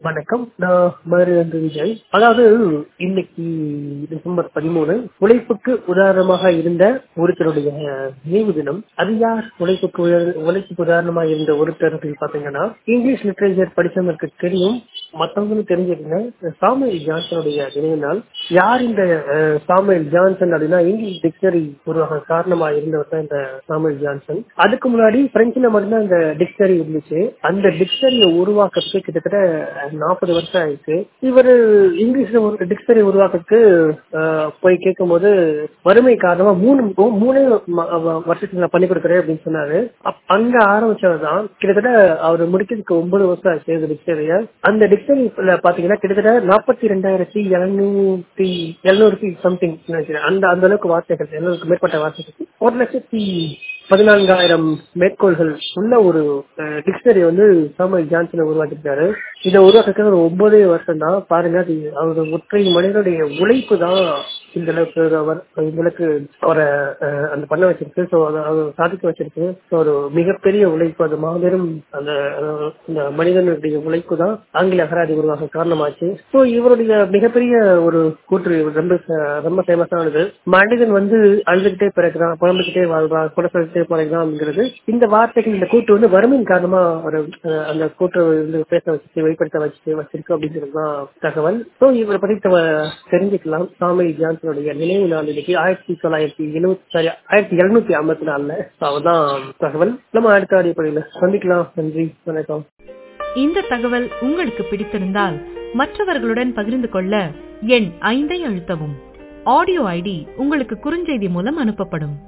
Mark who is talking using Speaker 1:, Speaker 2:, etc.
Speaker 1: வணக்கம் நான் மருது விஜய் அதாவது இன்னைக்கு டிசம்பர் பதிமூணு உழைப்புக்கு உதாரணமாக இருந்த ஒருத்தருடைய நினைவு தினம் அது யார் உழைப்புக்கு உயர்- உழைப்புக்கு உதாரணமாக இருந்த ஒருத்தர் அப்படின்னு பாத்தீங்கன்னா இங்கிலீஷ் லிட்டரேச்சர் படிச்சவங்களுக்கு தெரியும் மத்தவங்களும் தெரிஞ்சிருங்க சாமுவேல் ஜான்சனுடைய நினைவு நாள் யார் இந்த அஹ், சாமுவேல் ஜான்சன் அப்படின்னா இங்கிலீஷ் டிக்ஷனரி உருவாக காரணமா இருந்தவர் தான் இந்த சாமுவேல் ஜான்சன் அதுக்கு முன்னாடி பிரெஞ்சுல மட்டும்தான் இந்த டிக்ஷனரி இருந்துச்சு அந்த டிக்ஷனரியை உருவாக்குறதுக்கு கிட்டத்தட்ட நாற்பது வருஷம் ஆயிடுச்சு இவர் இங்கிலீஷ்ல ஒரு டிக்ஷனரி உருவாக்குறதுக்கு அஹ், போய் கேட்கும்போது வறுமை காரணமா மூணு மூ- மூணே ம- வ- வருஷத்துக்கு நான் பண்ணி கொடுக்குறேன் அப்படின்னு சொன்னாரு அப்- அங்க ஆரம்பிச்சவர் தான் கிட்டத்தட்ட அவர் முடிக்கிறதுக்கு ஒன்பது வருஷம் ஆச்சு இந்த டிக்ஷனரிய அந்த டிக்ஷனரில பாத்தீங்கன்னா கிட்டத்தட்ட நாற்பத்தி ரெண்டாயிரத்தி எழுநூத்தி எழுநூறு சம்திங் நினைக்கிறேன் அந்த அந்த அளவுக்கு வார்த்தைகள் எழுநூறுக்கு மேற்பட்ட வார்த்தைகள் ஒரு லட்சத்தி பதினான்காயிரம் மேற்கோள்கள் உள்ள ஒரு டிக்ஷனரி வந்து சாமுவேல் ஜான்சன் உருவாக்கியிருக்காரு இதை உருவாக்க ஒரு ஒன்பதே வருஷம் தான் பாருங்க அது அவர் ஒற்றை மனிதனுடைய உழைப்பு தான் இந்த அளவுக்கு அவர் இந்த அளவுக்கு அவரை அஹ், அந்த பண்ண வச்சிருக்கு ஸோ அதை அவர் சாதிக்க வச்சிருக்கு ஸோ ஒரு மிகப்பெரிய உழைப்பு அது மாபெரும் அந்த அஹ், இந்த மனிதனுடைய உழைப்பு தான் ஆங்கில அகராதி உருவாக காரணமாச்சு ஸோ இவருடைய மிகப்பெரிய ஒரு கூற்று ரொம்ப ச- ரொம்ப ஃபேமஸானது மனிதன் வந்து அழுதுகிட்டே பிறகுறான் புலம்பிக்கிட்டே வாழ்றான் கூட சொல்லிட்டே பிறகுறான் அப்படிங்கிறது இந்த வார்த்தைகள் இந்த கூற்று வந்து வறுமையின் காரணமா ஒரு அஹ், அந்த கூற்று வந்து பேச வச்சு வெளிப்படுத்த வச்சு வச்சிருக்கு அப்படிங்கிறது தான் தகவல் ஸோ இவரை பத்தி நம்ம தெரிஞ்சுக்கலாம் சாமி ஜான்சனுடைய நினைவு நாள் இன்னைக்கு ஆயிரத்தி தொள்ளாயிரத்தி எழுபத்தி சாரி ஆயிரத்தி எழுநூத்தி ஐம்பத்தி நாலுல So, அவர்தான் தகவல் நம்ம அடுத்த அடிப்படையில சந்திக்கலாம் நன்றி வணக்கம்
Speaker 2: இந்த தகவல் உங்களுக்கு பிடித்திருந்தால் மற்றவர்களுடன் பகிர்ந்து கொள்ள எண் ஐந்தை அழுத்தவும் ஆடியோ ஐடி உங்களுக்கு குறுஞ்செய்தி மூலம் அனுப்பப்படும்